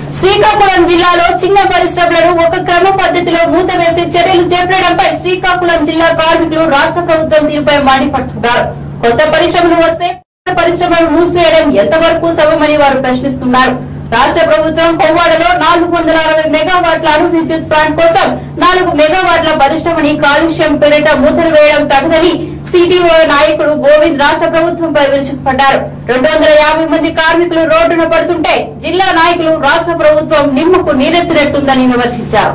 శ్రీకాకుళం జిల్లాలో చిన్న పరిశ్రమలను ఒక క్రమ పద్ధతిలో మూతవేసి చర్యలు చేపట్టడంపై శ్రీకాకుళం జిల్లా కార్మికులు రాష్ట్ర ప్రభుత్వం తీరుపై మండిపడుతున్నారు కొత్త పరిశ్రమలు వస్తే పాత పరిశ్రమలను మూసివేయడం ఎంతవరకు సమమని వారు ప్రశ్నిస్తున్నారు రాష్ట్ర ప్రభుత్వం కోవాడలో నాలుగు వందల అరవై మెగావాట్ల అణు విద్యుత్ ప్లాంట్ కోసం నాలుగు మెగావాట్ల పరిశ్రమని కాలుష్యం పేరిట మూతలు వేయడం తగదని సిటీఓ నాయకుడు గోవింద్ రాష్ట్ర ప్రభుత్వంపై విరుచుకుపడ్డారు రెండు వందల యాభై మంది కార్మికులు రోడ్డున పడుతుంటే జిల్లా నాయకులు రాష్ట్ర ప్రభుత్వం నిమ్మకు నీరెత్తినట్టుందని విమర్శించారు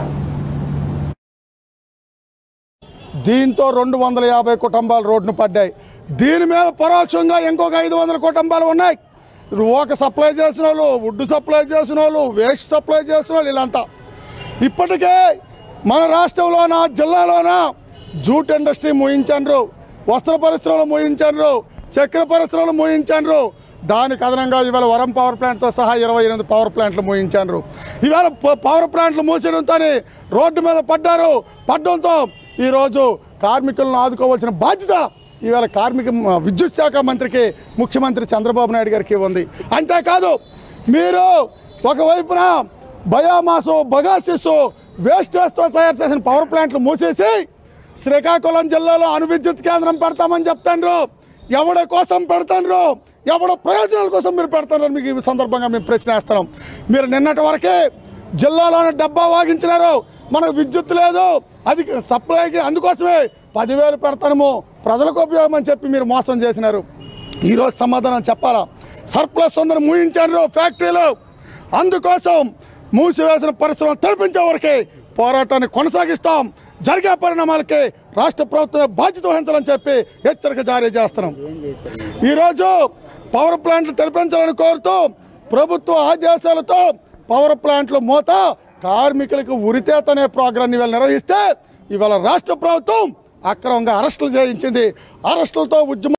దీంతో రెండు వందల యాభై కుటుంబాలు రోడ్డున పడ్డాయి దీని మీద పరోక్షంగా ఇంకొక ఐదు వందల కుటుంబాలు ఉన్నాయి ఓక సప్లై చేసిన వాళ్ళు వుడ్ సప్లై చేసిన వాళ్ళు వేస్ట్ సప్లై చేసిన వాళ్ళు వీళ్ళంతా ఇప్పటికే మన రాష్ట్రంలోన జిల్లాలోన జూట్ ఇండస్ట్రీ మూయించారు వస్త్ర పరిశ్రమలు మూయించారు చక్కెర పరిశ్రమలు మూయించారు దానికి అదనంగా ఇవాళ వరం పవర్ ప్లాంట్తో సహా ఇరవై ఎనిమిది పవర్ ప్లాంట్లు మూయించారు ఇవాళ ప- పవర్ ప్లాంట్లు మూసేయడంతో రోడ్డు మీద పడ్డారు పడ్డంతో ఈరోజు కార్మికులను ఆదుకోవాల్సిన బాధ్యత ఇవాళ కార్మిక మ- విద్యుత్ శాఖ మంత్రికి ముఖ్యమంత్రి చంద్రబాబు నాయుడు గారికి ఉంది అంతేకాదు మీరు ఒకవైపున బయోమాసు బగాసిస్సు వేస్టేజ్తో తయారు చేసిన పవర్ ప్లాంట్లు మూసేసి శ్రీకాకుళం జిల్లాలో అణు విద్యుత్ కేంద్రం పెడతామని చెప్తాండ్రు ఎవడి కోసం పెడతాండ్రు ఎవడ ప్రయోజనాల కోసం మీరు పెడతారు మీకు ఈ సందర్భంగా మేము ప్రశ్న వేస్తున్నాం మీరు నిన్నటి వరకే జిల్లాలోనే డబ్బా వాగించినారు మనకు విద్యుత్ లేదు అది సప్లైకి అందుకోసమే పదివేలు పెడతాము ప్రజలకు ఉపయోగం అని చెప్పి మీరు మోసం చేసినారు ఈరోజు సమాధానం చెప్పాలా సర్ప్లస్ అందరూ మూయించారు ఫ్యాక్టరీలు అందుకోసం మూసివేసిన పరిశ్రమలు తెరిపించే వరకే పోరాటాన్ని కొనసాగిస్తాం జరిగే పరిణామాలకి రాష్ట్ర ప్రభుత్వమే బాధ్యత వహించాలని చెప్పి హెచ్చరిక జారీ చేస్తున్నాం ఈరోజు పవర్ ప్లాంట్లు తెరిపించాలని కోరుతూ ప్రభుత్వ ఆదేశాలతో పవర్ ప్లాంట్లు మూత కార్మికులకు ఉరితేత అనే ప్రోగ్రాన్ని ఇవాళ నిర్వహిస్తే ఇవాళ రాష్ట్ర ప్రభుత్వం అక్రమంగా అరెస్టులు చేయించింది అరెస్టులతో ఉద్యమం